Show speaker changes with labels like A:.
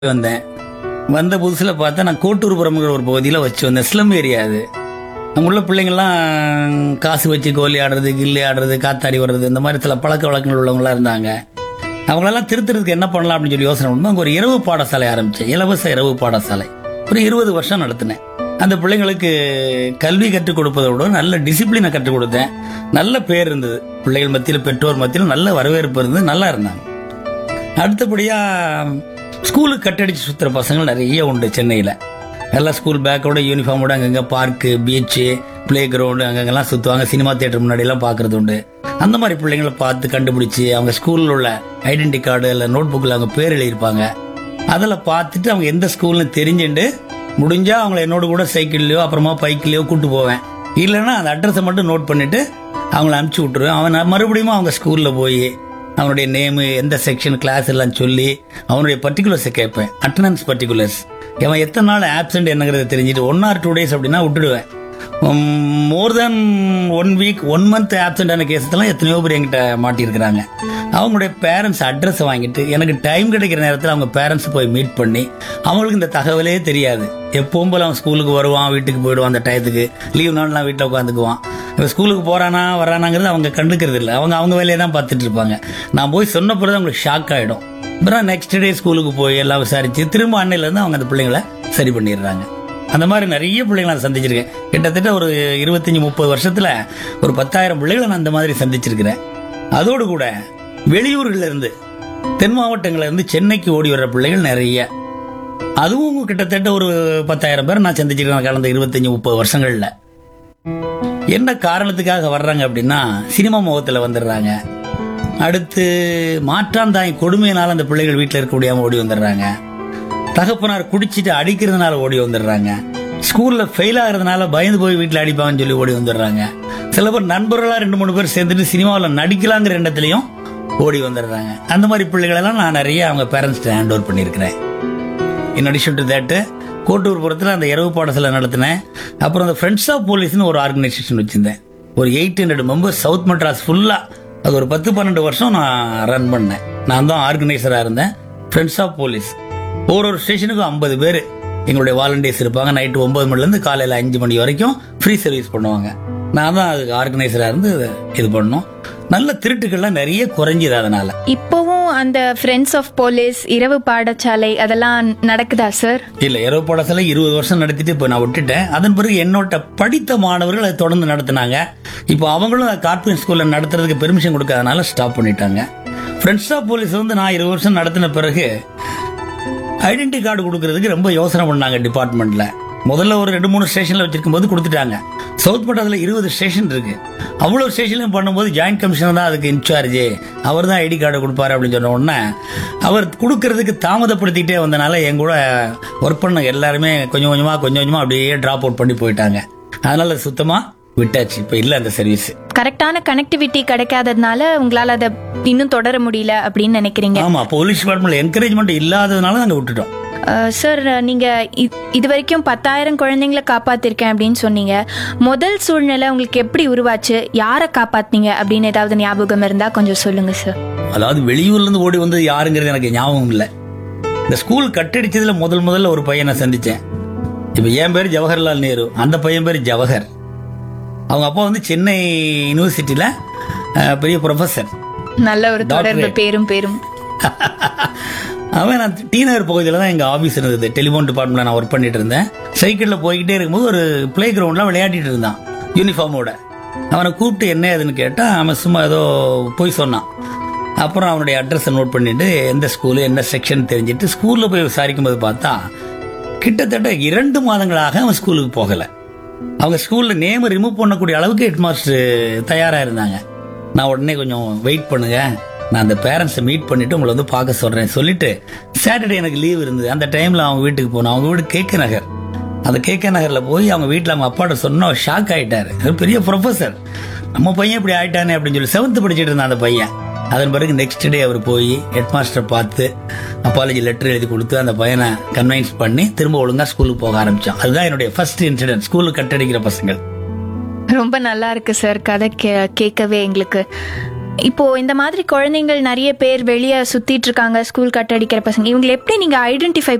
A: வந்தேன் வந்த புதுசுல பார்த்தா நான் கோட்டூர்புரம்ங்கிற ஒரு பகுதியில் வச்சு வந்தேன் ஸ்லம் ஏரியா அது அங்க உள்ள பிள்ளைங்கள்லாம் காசு வச்சு கோலி ஆடுறது கில்லி ஆடுறது காத்தாடி வர்றது இந்த மாதிரி சில பழக்க வழக்கங்கள் உள்ளவங்களா இருந்தாங்க அவங்களெல்லாம் திருத்துறதுக்கு என்ன பண்ணலாம் அப்படின்னு சொல்லி யோசனை பண்ணும்போது அங்கே ஒரு இரவு பாடசாலை ஆரம்பிச்சேன் இலவச இரவு பாடசாலை ஒரு இருபது வருஷம் நடத்தினேன் அந்த பிள்ளைங்களுக்கு கல்வி கற்றுக் கொடுப்பதோட நல்ல டிசிப்ளினை கற்றுக் கொடுத்தேன் நல்ல பேர் இருந்தது பிள்ளைகள் மத்தியில் பெற்றோர் மத்தியில் நல்ல வரவேற்பு இருந்தது நல்லா இருந்தாங்க அடுத்தபடியா ஸ்கூலுக்கு கட்டடிச்சு சுத்துற பசங்கள் நிறைய உண்டு சென்னையில் எல்லாம் ஸ்கூல் பேக்கோட யூனிஃபார்மோட அங்கங்க பார்க்கு பீச்சு பிளே கிரவுண்டு அங்கங்கெல்லாம் சுற்றுவாங்க சினிமா தியேட்டர் முன்னாடி எல்லாம் பார்க்கறது உண்டு அந்த மாதிரி பிள்ளைங்களை பார்த்து கண்டுபிடிச்சு அவங்க ஸ்கூலில் உள்ள ஐடென்டி கார்டு இல்லை நோட் புக்கில் அவங்க பேர் எழுதியிருப்பாங்க அதில் பார்த்துட்டு அவங்க எந்த ஸ்கூல்னு தெரிஞ்சுட்டு முடிஞ்சா அவங்கள என்னோட கூட சைக்கிள்லையோ அப்புறமா பைக்லையோ கூட்டு போவேன் இல்லைன்னா அந்த அட்ரஸை மட்டும் நோட் பண்ணிட்டு அவங்கள அனுப்பிச்சி விட்டுருவேன் அவன் மறுபடியும் அவங்க ஸ்கூலில் போய் அவனுடைய நேமு எந்த செக்ஷன் கிளாஸ் எல்லாம் சொல்லி அவனுடைய பர்டிகுலர்ஸை கேட்பேன் அட்டண்டன்ஸ் பர்டிகுலர்ஸ் அவன் எத்தனை நாள் ஆப்சென்ட் என்னங்கிறத தெரிஞ்சுட்டு ஒன் ஆர் டூ டேஸ் அப்படின்னா விட்டுடுவேன் more then one week one month ஆப்சென்டான கேஸ்லாம் எத்தனையோ பேர் என்கிட்ட மாட்டியிருக்கிறாங்க அவங்களுடைய பேரண்ட்ஸ் அட்ரஸ் வாங்கிட்டு எனக்கு டைம் கிடைக்கிற நேரத்தில் அவங்க பேரண்ட்ஸ் போய் மீட் பண்ணி அவங்களுக்கு இந்த தகவலே தெரியாது எப்பவும் போல அவன் ஸ்கூலுக்கு வருவான் வீட்டுக்கு போயிடுவான் அந்த டயத்துக்கு லீவ் நாள்லாம் வீட்டில் உட்காந்துக்குவான் இவன் ஸ்கூலுக்கு போறானா வரானாங்கிறது அவங்க கண்டுக்கிறது இல்லை அவங்க அவங்க வேலையை தான் பார்த்துட்டு இருப்பாங்க நான் போய் சொன்ன பிறகு அவங்களுக்கு ஷாக் ஆகிடும் அப்புறம் நெக்ஸ்ட் டே ஸ்கூலுக்கு போய் எல்லாம் விசாரிச்சு திரும்ப அன்னையிலேருந்து அவங்க அந்த பிள்ளைங்களை சரி பண்ணிடுறாங்க அந்த மாதிரி நிறைய பிள்ளைங்களை நான் சந்திச்சிருக்கேன் கிட்டத்தட்ட ஒரு இருபத்தஞ்சி முப்பது வருஷத்துல ஒரு பத்தாயிரம் பிள்ளைகளை நான் அந்த மாதிரி சந்திச்சிருக்கிறேன் அதோடு கூட வெளியூர்கள்ல இருந்து தென் மாவட்டங்கள்ல இருந்து சென்னைக்கு ஓடி வர்ற பிள்ளைகள் நிறைய அதுவும் கிட்டத்தட்ட ஒரு பத்தாயிரம் பேர் நான் சந்திச்சிருக்கேன் கடந்த இருபத்தஞ்சி முப்பது வருஷங்கள்ல என்ன காரணத்துக்காக வர்றாங்க அப்படின்னா சினிமா முகத்தில் வந்துடுறாங்க அடுத்து மாற்றாந்தாய் கொடுமையினால அந்த பிள்ளைகள் வீட்டில் இருக்க முடியாம ஓடி வந்துடுறாங்க தகப்பனார் குடிச்சிட்டு அடிக்கிறதுனால ஓடி வந்துடுறாங்க ஸ்கூல்ல ஃபெயில் ஆகிறதுனால பயந்து போய் வீட்டில் அடிப்பாங்கன்னு சொல்லி ஓடி வந்துடுறாங்க சில பேர் நண்பர்களா ரெண்டு மூணு பேர் சேர்ந்துட்டு சினிமாவில் நடிக்கலாங்கிற எண்ணத்துலையும் ஓடி வந்துடுறாங்க அந்த மாதிரி பிள்ளைகளெல்லாம் நான் நிறைய அவங்க பேரண்ட்ஸ்ட்டு ஹேண்ட் ஓவர் பண்ணியிருக்கிறேன் இன் அடிஷன் டு தேட்டு கோட்டூர்புரத்தில் அந்த இரவு பாடசாலை நடத்தினேன் அப்புறம் அந்த ஃப்ரெண்ட்ஸ் ஆஃப் போலீஸ்னு ஒரு ஆர்கனைசேஷன் வச்சிருந்தேன் ஒரு eight hundred members south Madras ஃபுல்லாக அது ஒரு பத்து பன்னெண்டு வருஷம் நான் ரன் பண்ணேன் நான் தான் ஆர்கனைசராக இருந்தேன் ஃப்ரெண்ட்ஸ் ஆஃப் போலீஸ் ஒரு ஒரு ஸ்டேஷனுக்கும் ஐம்பது பேர் எங்களுடைய வாலண்டியர்ஸ் இருப்பாங்க நைட்டு ஒன்பது மணிலேருந்து காலையில் அஞ்சு மணி வரைக்கும் ஃப்ரீ சர்வீஸ் பண்ணுவாங்க நான் தான் அதுக்கு ஆர்கனைசராக இருந்து இது பண்ணோம் நல்ல திருட்டுகள்லாம் நிறைய குறைஞ்சிது அதனால
B: இப்போவும் அந்த ஃப்ரெண்ட்ஸ் ஆஃப் போலீஸ் இரவு பாடசாலை அதெல்லாம் நடக்குதா சார்
A: இல்ல இரவு பாடசாலை இருபது வருஷம் நடத்திட்டு இப்போ நான் விட்டுட்டேன் அதன் பிறகு என்னோட படித்த மாணவர்கள் அதை தொடர்ந்து நடத்தினாங்க இப்போ அவங்களும் கார்பரேட் ஸ்கூல்ல நடத்துறதுக்கு பெர்மிஷன் கொடுக்காதனால ஸ்டாப் பண்ணிட்டாங்க ஃப்ரெண்ட்ஸ் ஆஃப் போலீஸ் வந்து நான் இருபது வருஷம் நடத்தின பிறகு ஐடென்டி கார்டு கொடுக்கறதுக்கு ரொம்ப யோசனை பண்ணாங்க டிபார்ட்மெண்ட்ல முதல்ல ஒரு ரெண்டு மூணு ஸ்டேஷன்ல வச்சிருக்கும் போது கொடுத்துட்டாங்க சவுத் பட்டத்தில் இருபது ஸ்டேஷன் இருக்கு அவ்வளோ ஸ்டேஷன்லையும் பண்ணும்போது ஜாயிண்ட் கமிஷனர் தான் அதுக்கு இன்சார்ஜ் அவர் தான் ஐடி கார்டு கொடுப்பாரு அப்படின்னு சொன்ன உடனே அவர் கொடுக்கறதுக்கு தாமதப்படுத்திக்கிட்டே வந்தனால என் கூட ஒர்க் பண்ண எல்லாருமே கொஞ்சம் கொஞ்சமா கொஞ்சம் கொஞ்சமா அப்படியே டிராப் அவுட் பண்ணி போயிட்டாங்க அதனால சுத்தமா விட்டாச்சு இப்போ இல்லை அந்த சர்வீஸ்
B: கரெக்டான கனெக்டிவிட்டி கிடைக்காததுனால உங்களால அதை இன்னும் தொடர முடியல அப்படின்னு நினைக்கிறீங்க
A: ஆமா போலீஸ் டிபார்ட்மெண்ட் என்கரேஜ்மெண்ட் இல்லாததுனால நாங்கள் விட்டுட்டோம்
B: அஹ், சார் நீங்க இ- இது வரைக்கும் பத்தாயிரம் குழந்தைங்களை காப்பாத்திருக்கேன் அப்படின்னு சொன்னீங்க முதல் சூழ்நிலை உங்களுக்கு எப்படி உருவாச்சு யாரை காப்பாத்தினீங்க அப்படின்னு ஏதாவது ஞாபகம் இருந்தா கொஞ்சம் சொல்லுங்க சார்
A: அதாவது வெளியூர்ல இருந்து ஓடி வந்தது யாருங்கிறது எனக்கு ஞாபகம் இல்லை இந்த ஸ்கூல் கட்டடிச்சதுல முதல் முதல்ல ஒரு பையனை சந்திச்சேன் இப்போ என் பேர் ஜவஹர்லால் நேரு அந்த பையன் பேர் ஜவஹர் அவங்க அப்பா வந்து சென்னை யூனிவர்சிட்டியில அஹ், பெரிய ப்ரொஃபஸர்
B: நல்ல ஒரு தொடர்பு பேரும் பேரும்
A: அவன் நான் டி நகர் பகுதியில் தான் எங்கள் ஆஃபீஸ் இருந்தது டெலிஃபோன் டிபார்ட்மெண்ட்டில் நான் ஒர்க் பண்ணிட்டு இருந்தேன் சைக்கிளில் போய்கிட்டே இருக்கும்போது ஒரு ப்ளே கிரவுண்டில் விளையாடிட்டு இருந்தான் யூனிஃபார்மோட அவனை கூப்பிட்டு என்ன ஏதுன்னு கேட்டால் அவன் சும்மா ஏதோ போய் சொன்னான் அப்புறம் அவனுடைய அட்ரஸை நோட் பண்ணிட்டு எந்த ஸ்கூலு என்ன செக்ஷன் தெரிஞ்சுட்டு ஸ்கூலில் போய் விசாரிக்கும் போது பார்த்தா கிட்டத்தட்ட இரண்டு மாதங்களாக அவன் ஸ்கூலுக்கு போகலை அவங்க ஸ்கூலில் நேம் ரிமூவ் பண்ணக்கூடிய அளவுக்கு ஹெட் மாஸ்டர் தயாராக இருந்தாங்க நான் உடனே கொஞ்சம் வெயிட் பண்ணுங்க நான் அந்த பேரண்ட்ஸை மீட் பண்ணிட்டு உங்களை வந்து பார்க்க சொல்றேன் சொல்லிட்டு சாட்டர்டே எனக்கு லீவ் இருந்தது அந்த டைம்ல அவங்க வீட்டுக்கு போனோம் அவங்க வீடு கேகே நகர் அந்த கேகே நகர்ல போய் அவங்க வீட்டில் அவங்க அப்பாட்ட சொன்னா ஷாக் ஆயிட்டாரு அவர் பெரிய ப்ரொஃபசர் நம்ம பையன் இப்படி ஆயிட்டானே அப்படின்னு சொல்லி செவன்த் படிச்சிட்டு இருந்தான் அந்த பையன் அதன் பிறகு நெக்ஸ்ட் டே அவர் போய் ஹெட் மாஸ்டர் பார்த்து அப்பாலஜி லெட்டர் எழுதி கொடுத்து அந்த பையனை கன்வின்ஸ் பண்ணி திரும்ப ஒழுங்கா ஸ்கூலுக்கு போக ஆரம்பிச்சான் அதுதான் என்னுடைய ஃபர்ஸ்ட் இன்சிடென்ட் ஸ்கூலுக்கு கட்டடிக்கிற பசங்கள்
B: ரொம்ப நல்லா இருக்கு சார் கதை கே- கேட்கவே எங்களுக்கு இப்போ இந்த மாதிரி குழந்தைங்கள் நிறைய பேர் வெளியே சுத்திட்டு இருக்காங்க ஸ்கூல் கட் அடிக்கிற பசங்க இவங்களை எப்படி நீங்க ஐடென்டிஃபை